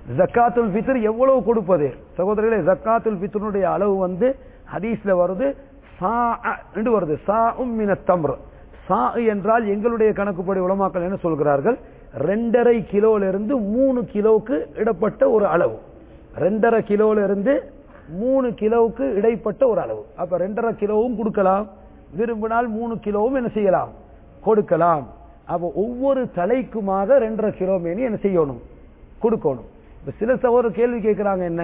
ஜக்காத்துல் ஃபித்ர் எவ்வளவு கொடுப்பது சகோதரர்களே ஜக்காத்துல் ஃபித்ருடைய அளவு வந்து ஹதீஸ்ல வருது சா என்று வருது சா மின தம்ர் சா என்றால் எங்களுடைய கணக்குப்படி உலமாக்கள் என்ன சொல்கிறார்கள் ரெண்டரை கிலோல இருந்து மூணு கிலோவுக்கு இடப்பட்ட ஒரு அளவு ரெண்டரை கிலோல இருந்து மூணு கிலோவுக்கு இடைப்பட்ட ஒரு அளவு அப்ப ரெண்டரை கிலோவும் கொடுக்கலாம் விரும்பினால் மூணு கிலோவும் என்ன செய்யலாம் கொடுக்கலாம் அப்ப ஒவ்வொரு தலைக்குமாக ரெண்டரை கிலோ மேனி என்ன செய்யணும் கொடுக்கணும் இப்ப சில சகோதரர் கேள்வி கேட்கிறாங்க என்ன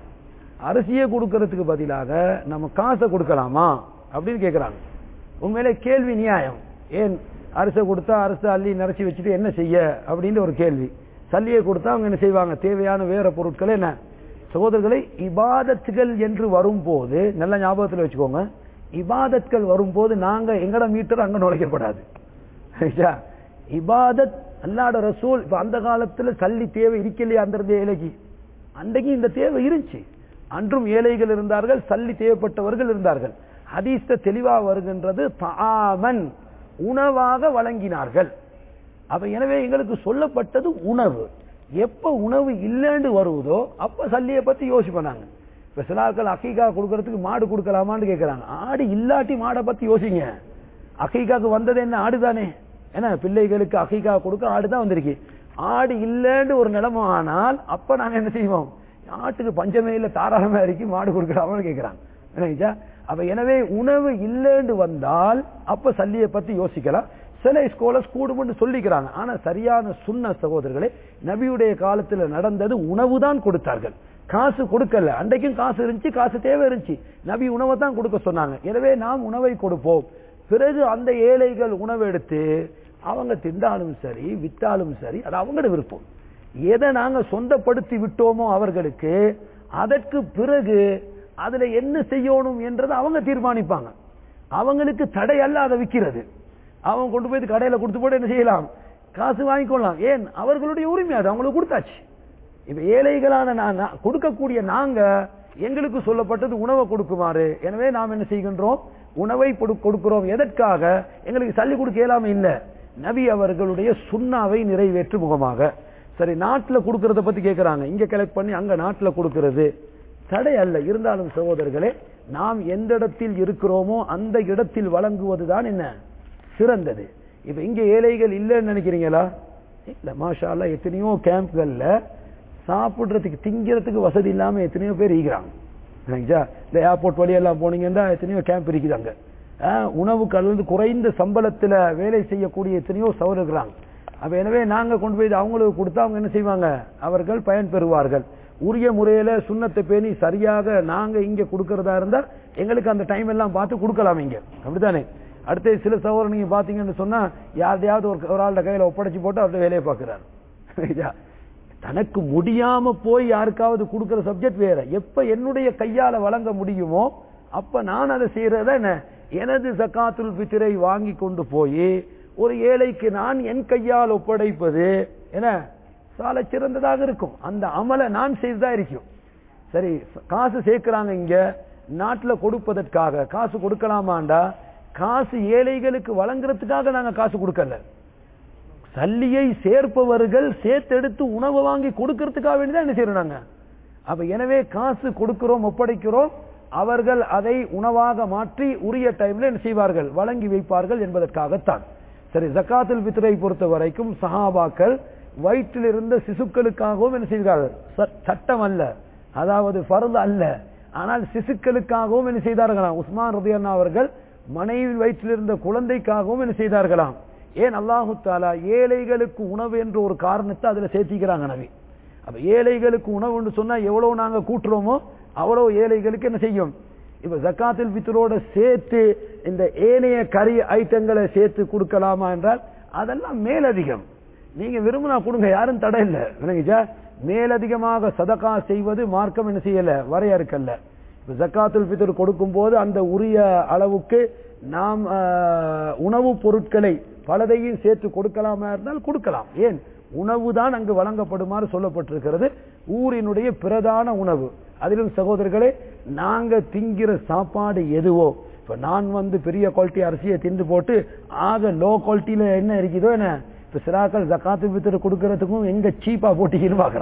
அரிசியை கொடுக்கறதுக்கு பதிலாக நம்ம காசை கொடுக்கலாமா அப்படின்னு கேட்கிறாங்க உண்மையிலே கேள்வி நியாயம் ஏன் அரிசை கொடுத்தா அரிசை அள்ளி நிறச்சி வச்சுட்டு என்ன செய்ய அப்படின்னு ஒரு கேள்வி சல்லியை கொடுத்தா அவங்க என்ன செய்வாங்க தேவையான வேற பொருட்கள் என்ன சகோதரர்களை இபாதத்துகள் என்று வரும்போது நல்ல ஞாபகத்தில் வச்சுக்கோங்க இபாதத்கள் வரும்போது நாங்க எங்கட மீட்டர் அங்க நுழைக்கப்படாது சரியா? இபாதத் அல்லாட ரசூல் இப்ப அந்த காலத்துல சல்லி தேவை இருக்கலையா அந்த இருந்த ஏழைக்கு அன்றைக்கு இந்த தேவை இருந்துச்சு அன்றும் ஏழைகள் இருந்தார்கள் சல்லி தேவைப்பட்டவர்கள் இருந்தார்கள் ஹதீஸ்ல தெளிவா வருகின்றது தாமன் உணவாக வழங்கினார்கள் அப்ப எனவே எங்களுக்கு சொல்லப்பட்டது உணவு எப்ப உணவு இல்லைன்னு வருவதோ அப்ப சல்லியை பத்தி யோசிப்பாங்க இப்ப சில ஆட்கள் அக்கீகா கொடுக்கறதுக்கு மாடு கொடுக்கலாமான்னு கேட்கறாங்க ஆடு இல்லாட்டி மாடை பத்தி யோசிங்க அக்கீகாக்கு வந்தது என்ன ஆடு தானே ஏன்னா பிள்ளைகளுக்கு அக்கீகா கொடுக்க ஆடு தான் வந்திருக்கு ஆடு இல்லைன்னு ஒரு நிலைமை ஆனால் அப்ப நாங்க என்ன செய்வோம் ஆட்டுக்கு பஞ்சமே இல்ல தாராளமா இருக்கு மாடு கொடுக்கலாமான்னு கேட்கறாங்க என்னங்கய்யா? அப்ப எனவே உணவு இல்லைன்னு வந்தால் அப்ப சல்லியை பத்தி யோசிக்கலாம் சில ஸ்கோலர்ஸ் கூடும்னு சொல்லிக்கிறாங்க ஆனா சரியான சுண்ண சகோதரர்களே நபியுடைய காலத்துல நடந்தது உணவு தான் கொடுத்தார்கள் காசு கொடுக்கல அன்றைக்கும் காசு இருந்துச்சு காசு தேவை இருந்துச்சு நபி உணவை தான் கொடுக்க சொன்னாங்க எனவே நாம் உணவை கொடுப்போம் பிறகு அந்த ஏழைகள் உணவு எடுத்து அவங்க திண்டாலும் சரி வித்தாலும் சரி அது அவங்களோட விருப்பம் எதை நாங்க சொந்தப்படுத்தி விட்டோமோ அவர்களுக்கு அதற்கு பிறகு அதுல என்ன செய்யணும் என்றதை அவங்க தீர்மானிப்பாங்க அவங்களுக்கு தடை அல்ல அதை விற்கிறது அவன் கொண்டு போய் கடையில கொடுத்து போட்டு என்ன செய்யலாம் காசு வாங்கிக்கொள்ளலாம் ஏன் அவர்களுடைய உரிமை அது அவங்களுக்கு கொடுத்தாச்சு இப்ப ஏழைகளான நான் நான் கொடுக்கக்கூடிய நாங்க எங்களுக்கு சொல்லப்பட்டது உணவை கொடுக்குமாறு எனவே நாம் என்ன செய்கின்றோம் உணவை கொடு- கொடுக்கிறோம் எதற்காக எங்களுக்கு சல்லி கொடுக்க இயலாம இல்ல நபி அவர்களுடைய சுண்ணாவை நிறைவேற்று முகமாக சரி நாட்டுல கொடுக்கறத பத்தி கேக்குறாங்க இங்க கலெக்ட் பண்ணி அங்க நாட்டுல கொடுக்கிறது தடை அல்ல இருந்தாலும் சகோதரர்களே நாம் எந்த இடத்தில் இருக்கிறோமோ அந்த இடத்தில் வழங்குவதுதான் என்ன சிறந்தது இப்ப இங்க ஏழைகள் இல்லைன்னு நினைக்கிறீங்களா இல்ல மாஷா அல்லாஹ் எத்தனையோ கேம்ப்கள்ல சாப்பிடுறதுக்கு திங்கிறதுக்கு வசதி இல்லாம எத்தனையோ பேர் இருக்கிறாங்க சரிங்களா? இந்த ஏர்போர்ட் வழியெல்லாம் போனீங்கன்னா எத்தனையோ கேம்ப் இருக்குது அங்க ஆஹ், உணவு கலந்து குறைந்த சம்பளத்துல வேலை செய்யக்கூடிய எத்தனையோ சவர் இருக்கிறாங்க அப்ப எனவே நாங்க கொண்டு போய் இதை அவங்களுக்கு கொடுத்தா அவங்க என்ன செய்வாங்க அவர்கள் பயன் பெறுவார்கள் உரிய முறையில சுண்ணத்தை பேணி சரியாக நாங்க இங்க கொடுக்கறதா இருந்தா எங்களுக்கு அந்த டைம் எல்லாம் பார்த்து கொடுக்கலாம் இங்க அப்படித்தானே அடுத்து சில சவரம் நீங்க பாத்தீங்கன்னு சொன்னா யார்டையாவது ஒரு ஒரு ஆள்கிட்ட கையில ஒப்படைச்சு போட்டு அவர்கிட்ட வேலையை பார்க்கிறார் தனக்கு முடியாம போய் யாருக்காவது கொடுக்கிற சப்ஜெக்ட் வேற எப்ப என்னுடைய கையால வழங்க முடியுமோ அப்ப நான் அதை செய்யறத என்ன எனது ஜக்காத்துல் பித்திரை வாங்கி கொண்டு போய் ஒரு ஏழைக்கு நான் என் கையால் ஒப்படைப்பது என்ன சால சிறந்ததாக இருக்கும் அந்த அமலை நான் செய்ததா இருக்கும் சரி காசு சேர்க்கிறாங்க இங்க நாட்டுல கொடுப்பதற்காக காசு கொடுக்கலாமாண்டா காசு ஏழைகளுக்கு வழங்குறதுக்காக நாங்க காசு கொடுக்கல சல்லியை சேர்ப்பவர்கள் சேர்த்தெடுத்து உணவு வாங்கி கொடுக்கறதுக்காக வேண்டிதான் என்ன செய்யறோம் நாங்க அப்ப எனவே காசு கொடுக்கிறோம் ஒப்படைக்கிறோம் அவர்கள் அதை உணவாக மாற்றி உரிய டைம்ல என்ன செய்வார்கள் வழங்கி வைப்பார்கள் என்பதற்காகத்தான் சரி ஜக்காத்துல் பித்ரை பொறுத்த வரைக்கும் சஹாபாக்கள் வயிற்றில் இருந்த சிசுக்களுக்காகவும் என்ன செய்கிறார்கள் ச- சட்டம் அல்ல அதாவது ஃபர்து அல்ல ஆனால் சிசுக்களுக்காகவும் என்ன செய்தார்களாம் உஸ்மான் ரதியண்ணா அவர்கள் மனைவி வயிற்றில் இருந்த குழந்தைக்காகவும் என்ன செய்தார்களாம் ஏன் அல்லாஹு தாலா ஏழைகளுக்கு உணவு என்ற ஒரு காரணத்தை அதுல சேர்த்திக்கிறாங்க நபி அப்ப ஏழைகளுக்கு உணவுன்னு சொன்னா எவ்வளவு நாங்க கூட்டுறோமோ அவ்வளவு ஏழைகளுக்கு என்ன செய்யும் இப்ப ஜக்காத்தில் பித்ரோட சேர்த்து இந்த ஏனைய கறி ஐட்டங்களை சேர்த்து கொடுக்கலாமா என்றால் அதெல்லாம் மேலதிகம் நீங்க விரும்பினா கொடுங்க யாரும் தடை இல்ல விளங்குச்சா மேலதிகமாக சதகா செய்வது மார்க்கம் என்ன செய்யல வரையறுக்கல்ல இப்ப ஜக்காத்துல் பித்ர் கொடுக்கும் போது அந்த உரிய அளவுக்கு நாம் ஆஹ், உணவுப் பொருட்களை பலதையும் சேர்த்து கொடுக்கலாமா இருந்தால் கொடுக்கலாம் ஏன் உணவு தான் அங்கு வழங்கப்படுமாறு சொல்லப்பட்டிருக்கிறது ஊரினுடைய பிரதான உணவு அதிலும் சகோதரர்களே நாங்க திங்கிற சாப்பாடு எதுவோ இப்ப நான் வந்து பெரிய குவாலிட்டி அரிசியை தின்று போட்டு ஆக லோ குவாலிட்டியில என்ன இருக்குதோ என்ன இப்ப சிராக்கள் ஜக்காத்து பித்தர் கொடுக்கறதுக்கும் எங்க சீப்பா போட்டிக்கின்னு பாக்குறான்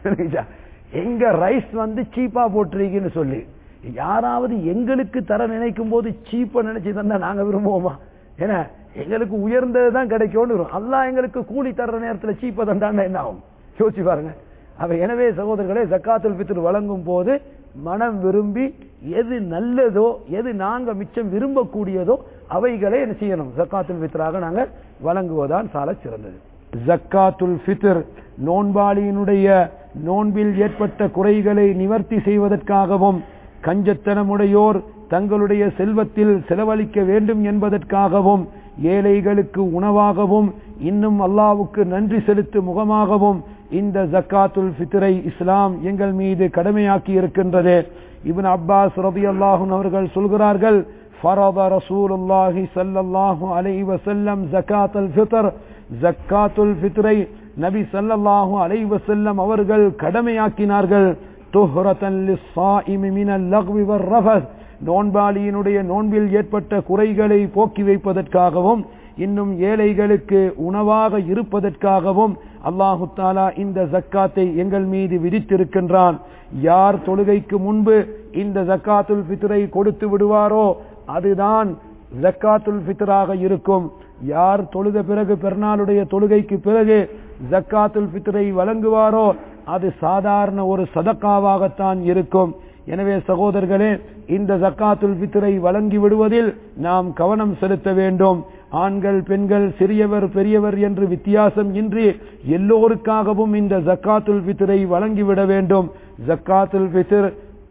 விளங்குச்சா? எங்க ரைஸ் வந்து சீப்பா போட்டிருக்கீன்னு சொல்லி யாராவது எங்களுக்கு தர நினைக்கும் போது சீப்பா நினைச்சு தந்தா நாங்க விரும்புவோமா ஏன்னா எங்களுக்கு உயர்ந்தது தான் கிடைக்கும்னு வரும் அல்லாஹ் எங்களுக்கு கூலி தர்ற நேரத்துல சீப்பா தந்தாண்டா என்ன ஆகும் யோசிச்சு பாருங்க அவ எனவே சகோதரர்களே ஜக்காத்துல் ஃபித்ர் வழங்கும் போது மனம் விரும்பி எது நல்லதோ எது நாங்க மிச்சம் விரும்பக்கூடியதோ அவைகளை என்ன செய்யணும் ஜக்காத்துல் ஃபித்ராக நாங்க வழங்குவதான் சால சிறந்தது ஜக்காத்துல் ஃபித்ர் நோன்பாளியினுடைய நோன்பில் ஏற்பட்ட குறைகளை நிவர்த்தி செய்வதற்காகவும் கஞ்சத்தனமுடையோர் தங்களுடைய செல்வத்தில் செலவழிக்க வேண்டும் என்பதற்காகவும் ஏழைகளுக்கு உணவாகவும் இன்னும் அல்லாவுக்கு நன்றி செலுத்தும் முகமாகவும் இந்த ஜக்காத்துல் ஃபித்ரை இஸ்லாம் எங்கள் மீது கடமையாக்கி இருக்கின்றது இப்னு அப்பாஸ் ரதியல்லாஹு அவர்கள் சொல்கிறார்கள் فرض رسول الله صلى الله عليه وسلم زكاة الفطر زكاة الفطரை நபி ஸல்லல்லாஹு அலைஹி வஸல்லம் அவர்கள் கடமையாக்கினார்கள் துஹ்ரத்தன் லிஸ்ஸாயிமி மினல் லக்வி வர்ரஃபத் நோன்பாளியினுடைய நோன்பில் ஏற்பட்ட குறைகளை போக்கி வைப்பதற்காகவும் இன்னும் ஏழைகளுக்கு உணவாக இருப்பதற்காகவும் அல்லாஹு தாலா இந்த ஜக்காத்தை எங்கள் மீது விதித்திருக்கின்றான் யார் தொழுகைக்கு முன்பு இந்த ஜக்காத்துல் ஃபித்ரை கொடுத்து விடுவாரோ அதுதான் ஜக்காத்துல் ஃபித்ராக இருக்கும் யார் தொழுத பிறகு பெருநாளுடைய தொழுகைக்கு பிறகு ஜக்காத்துல் ஃபித்ரை வழங்குவாரோ அது சாதாரண ஒரு சதக்காவாகத்தான் இருக்கும் எனவே சகோதரர்களே இந்த ஜக்காத்துல் ஃபித்ரை வழங்கி விடுவதில் நாம் கவனம் செலுத்த வேண்டும் ஆண்கள் பெண்கள் சிறியவர் பெரியவர் என்று வித்தியாசம் இன்றி எல்லோருக்காகவும் இந்த ஜக்காத்துல் ஃபித்ரை வழங்கிவிட வேண்டும் ஜக்காத்துல் ஃபித்ர்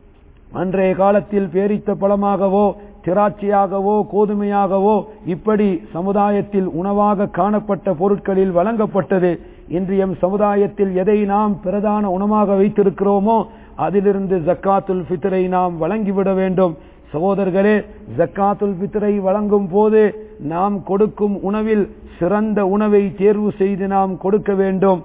அன்றைய காலத்தில் பேரித்த பழமாகவோ திராட்சையாகவோ கோதுமையாகவோ இப்படி சமுதாயத்தில் உணவாக காணப்பட்ட பொருட்களில் வழங்கப்பட்டது இன்றைய சமுதாயத்தில் எதை நாம் பிரதான உணவாக வைத்திருக்கிறோமோ அதிலிருந்து ஜக்காத்துல் ஃபித்ரை நாம் வழங்கிவிட வேண்டும் சகோதரர்களே ஜக்காத்துல் ஃபித்ரை வழங்கும் போது நாம் கொடுக்கும் உணவில் சிறந்த உணவை தேர்வு செய்து நாம் கொடுக்க வேண்டும்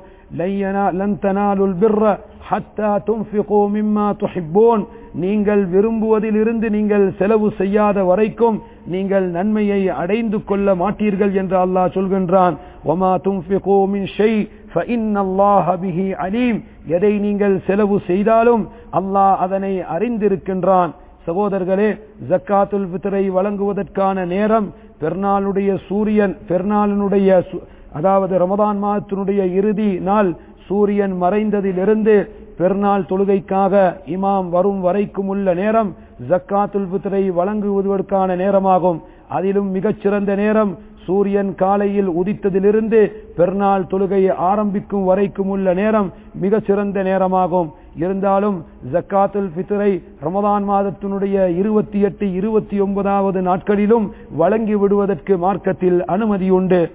லன் தனாலுல் பிர்ர ஹத்தா துன்ஃபிகூ மிம்மா துஹிப்பூன் நீங்கள் விரும்புவதிலிருந்து நீங்கள் செலவு செய்யாத வரைக்கும் நீங்கள் நன்மையை அடைந்து கொள்ள மாட்டீர்கள் என்று அல்லாஹ் சொல்கின்றான் ஒமா துன்ஃபிகூ மின் ஷை ஃபஇன்னல்லாஹ பிஹி அலீம் எதை நீங்கள் செலவு செய்தாலும் அல்லாஹ் அதனை அறிந்திருக்கின்றான் சகோதரர்களே ஜக்காத்துல் ஃபித்ரை வழங்குவதற்கான நேரம் பெருநாளுடைய சூரியன் பெருநாளினுடைய அதாவது ரமதான் மாதத்தினுடைய இறுதி நாள் சூரியன் மறைந்ததிலிருந்து பெருநாள் தொழுகைக்காக இமாம் வரும் வரைக்கும் உள்ள நேரம் ஜக்காத்துல் ஃபித்ரை வழங்குவதற்கான நேரமாகும் அதிலும் மிகச்சிறந்த நேரம் சூரியன் காலையில் உதித்ததிலிருந்து பெருநாள் தொழுகையை ஆரம்பிக்கும் வரைக்கும் உள்ள நேரம் மிக சிறந்த நேரமாகும் இருந்தாலும் ஜக்காத்துல் ஃபித்ரை ரமதான் மாதத்தினுடைய இருபத்தி எட்டு இருபத்தி ஒன்பதாவது நாட்களிலும் வழங்கி விடுவதற்கு மார்க்கத்தில் அனுமதி உண்டு